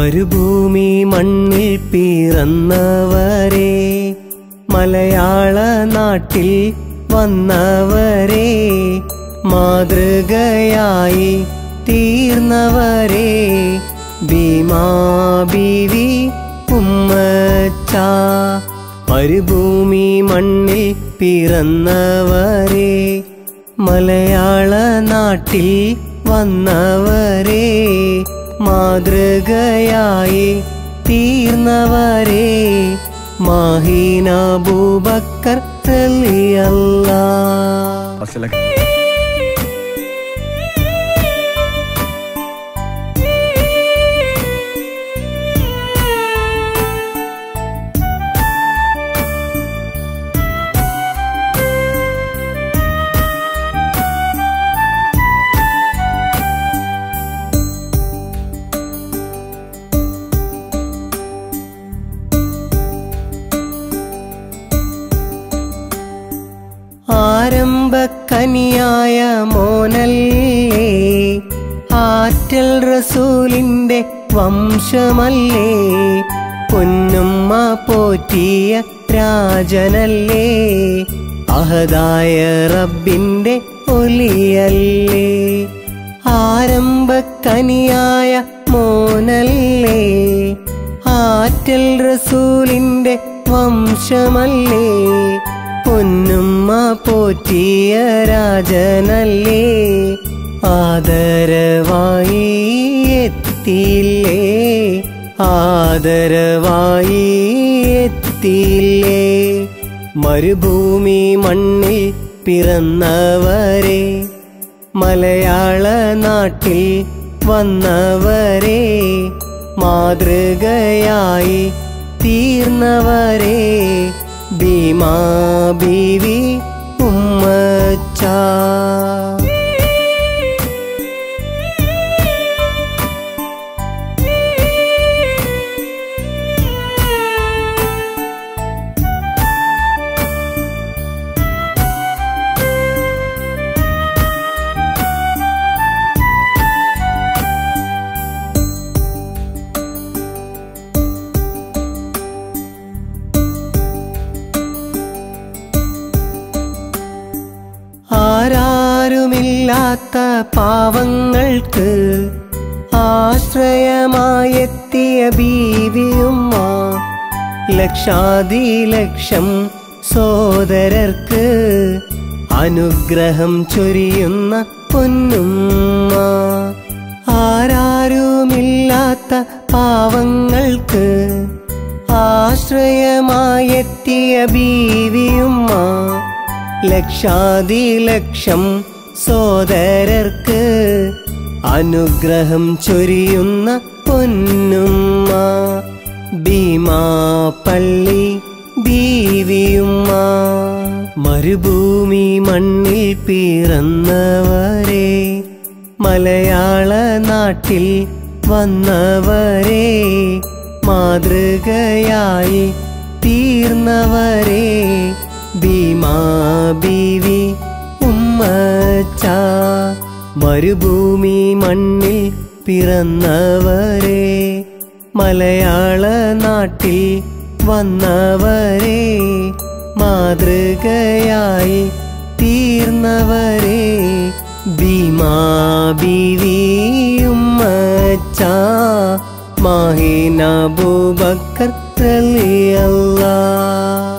മരുഭൂമി മണ്ണിൽ പിറന്നവരെ മലയാള നാട്ടിൽ വന്നവരെ മാതൃകയായി തീർന്നവരെ ഭീമാ ബീവി ഉമ്മച്ച മരുഭൂമി മണ്ണിൽ പിറന്നവരെ മലയാള നാട്ടിൽ വന്നവരെ മാതൃകയായി തീർന്നവരെ മാഹീനബൂബക്കർ റളിയല്ലാ ആരംഭക്കനിയായ മോനല്ലേ ആറ്റൽ റസൂലിന്റെ വംശമല്ലേ പൊന്നുമ്മ പോറ്റിയ രാജനല്ലേ അഹദായ റബ്ബിന്റെ ഒലിയല്ലേ ആരംഭക്കനിയായ മോനല്ലേ ആറ്റൽ റസൂലിന്റെ വംശമല്ലേ പൊന്നുമ്മ പോറ്റിയ രാജനല്ലേ ആദരവായി എത്തിയില്ലേ ആദരവായി എത്തിയില്ലേ മരുഭൂമി മണ്ണിൽ പിറന്നവരെ മലയാള നാട്ടിൽ വന്നവരെ മാതൃകയായി തീർന്നവരെ ഭീമാ ബീവി ഉമ്മച്ച ആരാരുമില്ലാത്ത പാവങ്ങൾക്ക് ആശ്രയമായെത്തിയ ബീവിയുമ്മ ലക്ഷാതിലക്ഷം സോദരർക്ക് അനുഗ്രഹം ചൊരിയുന്ന പൊന്നുമ്മ ആരാരുമില്ലാത്ത പാവങ്ങൾക്ക് ആശ്രയമായെത്തിയ ബീവിയുമ്മ ലക്ഷാതിലക്ഷം സോദരർക്ക് അനുഗ്രഹം ചൊരിയുന്ന പൊന്നുമ്മ ഭീമാ പള്ളി ബീവിയുമ്മ മരുഭൂമി മണ്ണിൽ പിറന്നവരെ മലയാള നാട്ടിൽ വന്നവരെ മാതൃകയായി തീർന്നവരെ ഭീമാ ബീവി ഉമ്മച്ച മരുഭൂമി മണ്ണിൽ പിറന്നവരെ മലയാള നാട്ടിൽ വന്നവരെ മാതൃകയായി തീർന്നവരെ ഭീമാ ബീവി ഉമ്മച്ച മാഹിന ബൂബക്കർ റളിയല്ലാ